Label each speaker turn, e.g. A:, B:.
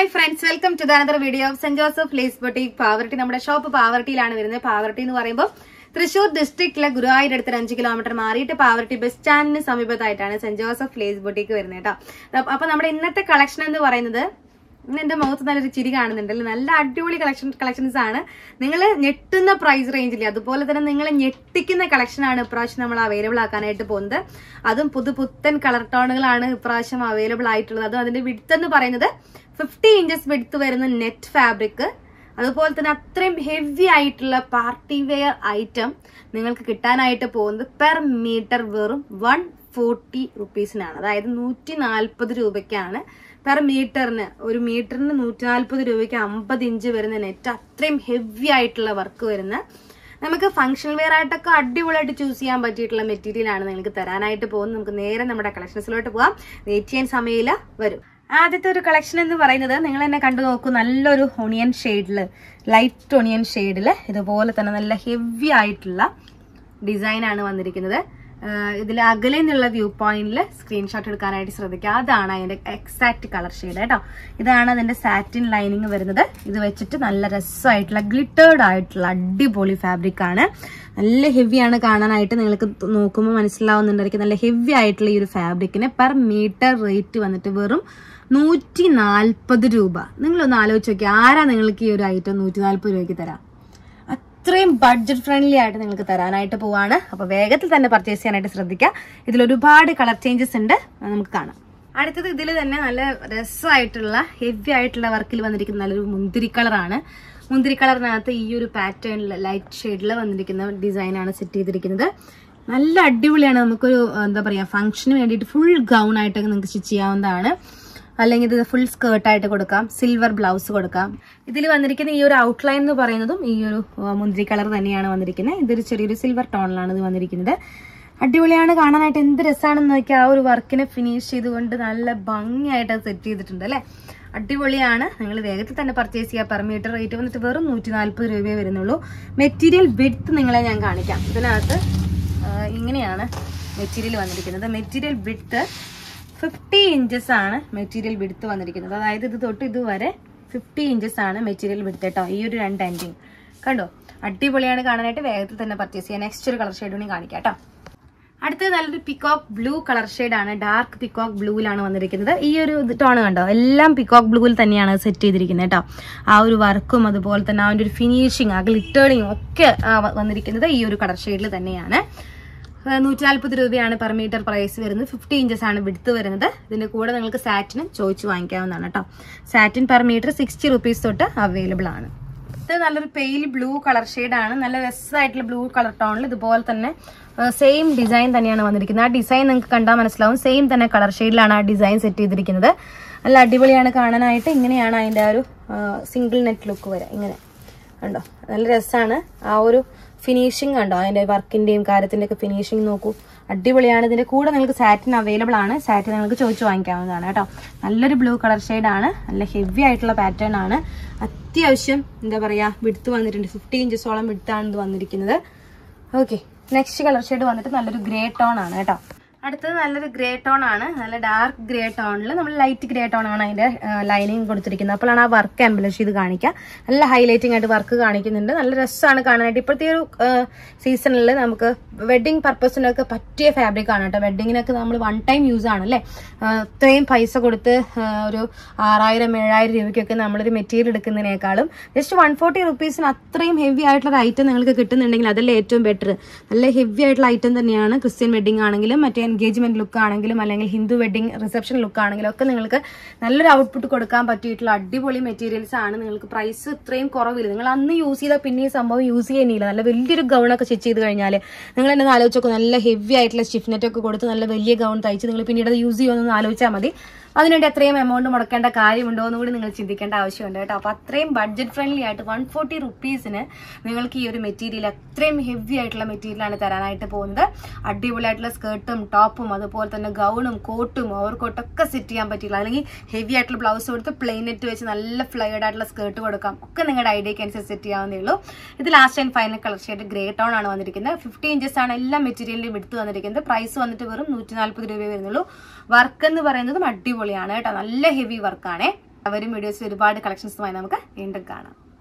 A: hi friends welcome to ദാനദർ video of saint Joseph lace boutique Pavaratty നമ്മുടെ shop പാവർട്ടിയിലാണ് വരുന്നത് പാവർട്ടി എന്ന് പറയുമ്പോൾ തൃശൂർ ഡിസ്ട്രിക്റ്റിലെ ഗുരുവായൂർ അടുത്തൊരു അഞ്ച് കിലോമീറ്റർ മാറിയിട്ട് പാവർട്ടി ബസ് സ്റ്റാൻഡിന് സമീപത്തായിട്ടാണ് സെന്റ് ജോസഫ് ലേസ് ബൊട്ടീക്ക് വരുന്നത് കേട്ടോ അപ്പൊ- അപ്പൊ നമ്മുടെ ഇന്നത്തെ കളക്ഷൻ എന്ന് പറയുന്നത് ഇന്ന് എന്റെ മുഖത്ത് നല്ലൊരു ചിരി കാണുന്നുണ്ടല്ലോ നല്ല അടിപൊളി കളക്ഷൻ കളക്ഷൻസ് ആണ് നിങ്ങൾ ഞെട്ടുന്ന പ്രൈസ് റേഞ്ചിൽ അതുപോലെ തന്നെ നിങ്ങൾ ഞെട്ടിക്കുന്ന കളക്ഷൻ ആണ് ഇപ്രാവശ്യം നമ്മൾ അവൈലബിൾ ആക്കാനായിട്ട് പോകുന്നത് അതും പുതു പുത്തൻ കളർ ടോണുകളാണ് ഇപ്രാവശ്യം അവൈലബിൾ ആയിട്ടുള്ളത് അതും അതിന്റെ വിഡ്ത്ത് എന്ന് പറയുന്നത് ഫിഫ്റ്റി ഇഞ്ചസ് വിഡ്ത്ത് വരുന്ന നെറ്റ് ഫാബ്രിക് അതുപോലെ തന്നെ അത്രയും ഹെവി ആയിട്ടുള്ള പാർട്ടി വെയർ ഐറ്റം നിങ്ങൾക്ക് കിട്ടാനായിട്ട് പോകുന്നത് പെർ മീറ്റർ വെറും വൺ ഫോർട്ടി റുപ്പീസിനാണ് അതായത് നൂറ്റി നാൽപ്പത് രൂപയ്ക്കാണ് പെർ മീറ്ററിന് ഒരു മീറ്ററിന് നൂറ്റി നാൽപ്പത് രൂപയ്ക്ക് അമ്പത് ഇഞ്ച് വരുന്ന നെറ്റ് അത്രയും ഹെവി ആയിട്ടുള്ള വർക്ക് വരുന്ന നമുക്ക് ഫംഗ്ഷണൽ വെയർ ആയിട്ടൊക്കെ അടിപൊളിയായിട്ട് ചൂസ് ചെയ്യാൻ പറ്റിയിട്ടുള്ള മെറ്റീരിയൽ ആണ് നിങ്ങൾക്ക് തരാനായിട്ട് പോകുന്നത് നമുക്ക് നേരെ നമ്മുടെ കളക്ഷൻസിലോട്ട് പോവാം വെയിറ്റ് ചെയ്യാൻ സമയമില്ല വരും ആദ്യത്തെ ഒരു കളക്ഷൻ എന്ന് പറയുന്നത് നിങ്ങൾ എന്നെ കണ്ടു നോക്കൂ നല്ലൊരു ഒണിയൻ ഷെയ്ഡില് ലൈറ്റ് ഒണിയൻ ഷെയ്ഡില് ഇതുപോലെ തന്നെ നല്ല ഹെവി ആയിട്ടുള്ള ഡിസൈൻ ആണ് വന്നിരിക്കുന്നത് ഇതിൽ അകലെ നിന്നുള്ള വ്യൂ പോയിന്റിൽ സ്ക്രീൻഷോട്ട് എടുക്കാനായിട്ട് ശ്രദ്ധിക്കുക അതാണ് അതിന്റെ എക്സാക്ട് കളർ ഷെയ്ഡ് കേട്ടോ ഇതാണ് അതിന്റെ സാറ്റിൻ ലൈനിങ് വരുന്നത് ഇത് വെച്ചിട്ട് നല്ല രസമായിട്ടുള്ള ഗ്ലിറ്റേർഡ് ആയിട്ടുള്ള അടിപൊളി ഫാബ്രിക് ആണ് നല്ല ഹെവിയാണ് കാണാനായിട്ട് നിങ്ങൾക്ക് നോക്കുമ്പോൾ മനസ്സിലാവുന്നുണ്ടായിരിക്കും നല്ല ഹെവി ആയിട്ടുള്ള ഈ ഒരു ഫാബ്രിക്കിന് പെർ മീറ്റർ റേറ്റ് വന്നിട്ട് വെറും നൂറ്റി നാൽപ്പത് രൂപ നിങ്ങളൊന്ന് ആലോചിച്ച് നോക്കി ആരാ നിങ്ങൾക്ക് ഈ ഒരു ഐറ്റം നൂറ്റി നാൽപ്പത് രൂപയ്ക്ക് തരാം അത്രയും ബഡ്ജറ്റ് ഫ്രണ്ട്ലി ആയിട്ട് നിങ്ങൾക്ക് തരാനായിട്ട് പോവാണ് അപ്പൊ വേഗത്തിൽ തന്നെ പർച്ചേസ് ചെയ്യാനായിട്ട് ശ്രദ്ധിക്കുക ഇതിൽ ഒരുപാട് കളർ ചേഞ്ചസ് ഉണ്ട് അത് നമുക്ക് കാണാം അടുത്തത് ഇതിൽ തന്നെ നല്ല രസമായിട്ടുള്ള ഹെവി ആയിട്ടുള്ള വർക്കിൽ വന്നിരിക്കുന്ന നല്ലൊരു മുന്തിരി കളറാണ് മുന്തിരി കളറിനകത്ത് ഈ ഒരു പാറ്റേണിൽ ലൈറ്റ് ഷെയ്ഡിൽ വന്നിരിക്കുന്ന ഡിസൈനാണ് സെറ്റ് ചെയ്തിരിക്കുന്നത് നല്ല അടിപൊളിയാണ് നമുക്കൊരു എന്താ പറയാ ഫംഗ്ഷന് വേണ്ടിയിട്ട് ഫുൾ ഗൗൺ ആയിട്ടൊക്കെ നിങ്ങൾക്ക് സ്റ്റിച്ച് ചെയ്യാവുന്നതാണ് അല്ലെങ്കിൽ ഇത് ഫുൾ സ്കേർട്ടായിട്ട് കൊടുക്കാം സിൽവർ ബ്ലൗസ് കൊടുക്കാം ഇതിൽ വന്നിരിക്കുന്ന ഈ ഒരു ഔട്ട്ലൈൻ എന്ന് പറയുന്നതും ഈ ഒരു ആ, മുന്തിരി കളർ തന്നെയാണ് വന്നിരിക്കുന്നത് ഇതൊരു ചെറിയൊരു സിൽവർ ടോണിലാണ് ഇത് വന്നിരിക്കുന്നത് അടിപൊളിയാണ് കാണാനായിട്ട് എന്ത് രസമാണെന്ന് നോക്കിയാൽ ആ ഒരു വർക്കിനെ ഫിനിഷ് ചെയ്തുകൊണ്ട് നല്ല ഭംഗിയായിട്ട് അത് സെറ്റ് ചെയ്തിട്ടുണ്ട് അല്ലേ അടിപൊളിയാണ് നിങ്ങൾ വേഗത്തിൽ തന്നെ പർച്ചേസ് ചെയ്യുക പെർ മീറ്റർ റേറ്റ് വന്നിട്ട് വെറും നൂറ്റി നാൽപ്പത് രൂപയേ വരുന്നുള്ളൂ മെറ്റീരിയൽ വിഡ്ത്ത് നിങ്ങളെ ഞാൻ കാണിക്കാം ഇതിനകത്ത് ആ, ഇങ്ങനെയാണ് മെറ്റീരിയൽ വന്നിരിക്കുന്നത് മെറ്റീരിയൽ വിഡ്ത്ത് ഫിഫ്റ്റി ഇഞ്ചസ് ആണ് മെറ്റീരിയൽ വിടുത്ത് വന്നിരിക്കുന്നത് അതായത് ഇത് തൊട്ട് ഇതുവരെ ഫിഫ്റ്റി ഇഞ്ചസ് ആണ് മെറ്റീരിയൽ വിടുത്ത് കേട്ടോ ഈ ഒരു രണ്ട് എൻഡിങ് കണ്ടോ അടിപൊളിയാണ് കാണാനായിട്ട് വേഗത്തിൽ തന്നെ പർച്ചേസ് ചെയ്യാം നെക്സ്റ്റ് ഒരു കളർ ഷെയ്ഡ് കൂടി കാണിക്കാം കേട്ടോ അടുത്തത് നല്ലൊരു പിക്കോക്ക് ബ്ലൂ കളർ ആണ് ഡാർക്ക് പിക്കോക്ക് ബ്ലൂവിലാണ് വന്നിരിക്കുന്നത് ഈ ഒരു ടോൺ കണ്ടോ എല്ലാം പിക്കോക്ക് ബ്ലൂവിൽ തന്നെയാണ് സെറ്റ് ചെയ്തിരിക്കുന്നത് കേട്ടോ ആ ഒരു വർക്കും അതുപോലെ തന്നെ അതിന്റെ ഒരു ഫിനിഷിങ് ആ ഗ്ലിറ്റേണിങ് ഒക്കെ ആ, വ- വന്നിരിക്കുന്നത് ഈ ഒരു കളർ ഷെയ്ഡിൽ തന്നെയാണ് നൂറ്റി നാൽപ്പത് രൂപയാണ് പെർ മീറ്റർ പ്രൈസ് വരുന്നത് ഫിഫ്റ്റി ഇഞ്ചസ് ആണ് വിടുത്ത് വരുന്നത് ഇതിന്റെ കൂടെ നിങ്ങൾക്ക് സാറ്റിനും ചോദിച്ചു വാങ്ങിക്കാവുന്നതാണ് കേട്ടോ satin per metre sixty rupees തൊട്ട് അവൈലബിൾ ആണ് ഇത് നല്ലൊരു പെയിൽ ബ്ലൂ കളർ ആണ് നല്ല രസമായിട്ടുള്ള ബ്ലൂ കളർ ടോണിൽ ഇതുപോലെ തന്നെ സെയിം ഡിസൈൻ തന്നെയാണ് വന്നിരിക്കുന്നത് ആ ഡിസൈൻ നിങ്ങൾക്ക് കണ്ടാൽ മനസ്സിലാവും സെയിം തന്നെ കളർ ഷെയ്ഡിലാണ് ആ ഡിസൈൻ സെറ്റ് ചെയ്തിരിക്കുന്നത് നല്ല അടിപൊളിയാണ് കാണാനായിട്ട് ഇങ്ങനെയാണ് അതിന്റെ ആ ഒരു സിംഗിൾ നെറ്റ് ലുക്ക് വരെ ഇങ്ങനെ കണ്ടോ നല്ല രസമാണ് ആ ഒരു ഫിനിഷിങ് കണ്ടോ അതിന്റെ വർക്കിന്റെയും കാര്യത്തിന്റെ ഒക്കെ ഫിനിഷിങ് നോക്കൂ അടിപൊളിയാണ് ഇതിന്റെ കൂടെ നിങ്ങൾക്ക് സാറ്റിൻ അവൈലബിൾ ആണ് സാറ്റിൻ നിങ്ങൾക്ക് ചോദിച്ചു വാങ്ങിക്കാവുന്നതാണ് കേട്ടോ നല്ലൊരു ബ്ലൂ കളർ ആണ് നല്ല ഹെവി ആയിട്ടുള്ള പാറ്റേൺ ആണ് അത്യാവശ്യം എന്താ പറയാ വിടുത്ത് വന്നിട്ടുണ്ട് ഫിഫ്റ്റി ഇഞ്ചസോളം വിടുത്താണ് ഇത് വന്നിരിക്കുന്നത് ഓക്കെ നെക്സ്റ്റ് കളർ ഷെയ്ഡ് വന്നിട്ട് നല്ലൊരു ഗ്രേ ടോൺ ആണ് കേട്ടോ അടുത്തത് നല്ലൊരു ഗ്രേ ടോൺ ആണ് നല്ല ഡാർക്ക് ഗ്രേ ടോണിൽ നമ്മൾ ലൈറ്റ് ഗ്രേ ടോൺ ആണ് അതിന്റെ ലൈനിങ് കൊടുത്തിരിക്കുന്നത് അപ്പോഴാണ് ആ വർക്ക് എംബലഷ് ചെയ്ത് കാണിക്കുക നല്ല ഹൈലൈറ്റിംഗ് ആയിട്ട് വർക്ക് കാണിക്കുന്നുണ്ട് നല്ല രസമാണ് കാണാനായിട്ട് ഇപ്പോഴത്തെ ഒരു സീസണിൽ നമുക്ക് വെഡിങ് പർപ്പസിനൊക്കെ പറ്റിയ ഫാബ്രിക് ആണ് കേട്ടോ വെഡിങ്ങിനൊക്കെ നമ്മൾ വൺ ടൈം യൂസ് ആണ് അല്ലേ ഇത്രയും പൈസ കൊടുത്ത് ആ, ഒരു ആറായിരം ഏഴായിരം രൂപയ്ക്കൊക്കെ നമ്മളൊരു മെറ്റീരിയൽ എടുക്കുന്നതിനേക്കാളും ജസ്റ്റ് വൺ ഫോർട്ടി റുപ്പീസിന് അത്രയും ഹെവി ആയിട്ടുള്ള ഐറ്റം നിങ്ങൾക്ക് കിട്ടുന്നുണ്ടെങ്കിൽ അതല്ലേ ഏറ്റവും ബെറ്റർ നല്ല ഹെവി ആയിട്ടുള്ള ഐറ്റം തന്നെയാണ് ക്രിസ്ത്യൻ വെഡിങ് ആണെങ്കിലും മറ്റേ എൻഗേജ്മെന്റ് ലുക്ക് ആണെങ്കിലും അല്ലെങ്കിൽ ഹിന്ദു വെഡിങ് റിസപ്ഷൻ ലുക്ക് ആണെങ്കിലും ഒക്കെ നിങ്ങൾക്ക് നല്ലൊരു ഔട്ട്പുട്ട് കൊടുക്കാൻ പറ്റിയിട്ടുള്ള അടിപൊളി മെറ്റീരിയൽസ് ആണ് നിങ്ങൾക്ക് പ്രൈസ് ഇത്രയും കുറവില്ല നിങ്ങൾ അന്ന് യൂസ് ചെയ്താൽ പിന്നെ ഈ സംഭവം യൂസ് ചെയ്യുന്നില്ല നല്ല വലിയൊരു ഗൗണൊക്കെ സ്റ്റിച്ച് ചെയ്ത് കഴിഞ്ഞാൽ നിങ്ങൾ എന്നെ ഒന്ന് ആലോചിച്ച് നോക്കൂ നല്ല ഹെവി ആയിട്ടുള്ള സ്റ്റിഫ്നെറ്റ് ഒക്കെ കൊടുത്ത് നല്ല വലിയ ഗൗൺ തയ്ച്ച് നിങ്ങൾ പിന്നീട് അത് യൂസ് ചെയ്യുമെന്ന് ആലോചിച്ചാൽ മതി അതിനുവേണ്ടി അത്രയും എമൗണ്ട് മുടക്കേണ്ട കാര്യമുണ്ടോ എന്ന് കൂടി നിങ്ങൾ ചിന്തിക്കേണ്ട ആവശ്യമുണ്ട് കേട്ടോ അപ്പൊ അത്രയും ബഡ്ജറ്റ് ഫ്രണ്ട്ലി ആയിട്ട് വൺ ഫോർട്ടി റുപ്പീസിന് നിങ്ങൾക്ക് ഈ ഒരു മെറ്റീരിയൽ അത്രയും ഹെവി ആയിട്ടുള്ള മെറ്റീരിയലാണ് തരാനായിട്ട് പോകുന്നത് അടിപൊളിയായിട്ടുള്ള സ്കേർട്ടും ടോപ്പും അതുപോലെ തന്നെ ഗൗണും കോട്ടും ഓവർകോട്ടൊക്കെ സെറ്റ് ചെയ്യാൻ പറ്റില്ല അല്ലെങ്കിൽ ഹെവി ആയിട്ടുള്ള ബ്ലൗസ് കൊടുത്ത് പ്ലെയിൻ നെറ്റ് വെച്ച് നല്ല ഫ്ലൈഡ് ആയിട്ടുള്ള സ്കേർട്ട് കൊടുക്കാം ഒക്കെ നിങ്ങളുടെ ഐഡിയക്ക് അനുസരിച്ച് സെറ്റ് ചെയ്യാവുന്നേ ഉള്ളൂ ഇത് last and final colour shade grey tone ആണ് വന്നിരിക്കുന്നത് ഫിഫ്റ്റി ഇഞ്ചസ് ആണ് എല്ലാ മെറ്റീരിയലിലും എടുത്ത് വന്നിരിക്കുന്നത് പ്രൈസ് വന്നിട്ട് വെറും നൂറ്റി നാൽപ്പത് രൂപയെ വരുന്നുള്ളൂ വർക്ക് എന്ന് പറയുന്നതും അടിപൊളിയാണ് കേട്ടോ നല്ല ഹെവി വർക്കാണേ വരും വീഡിയോസിൽ ഒരുപാട് കളക്ഷൻസുമായി നമുക്ക് വീണ്ടും കാണാം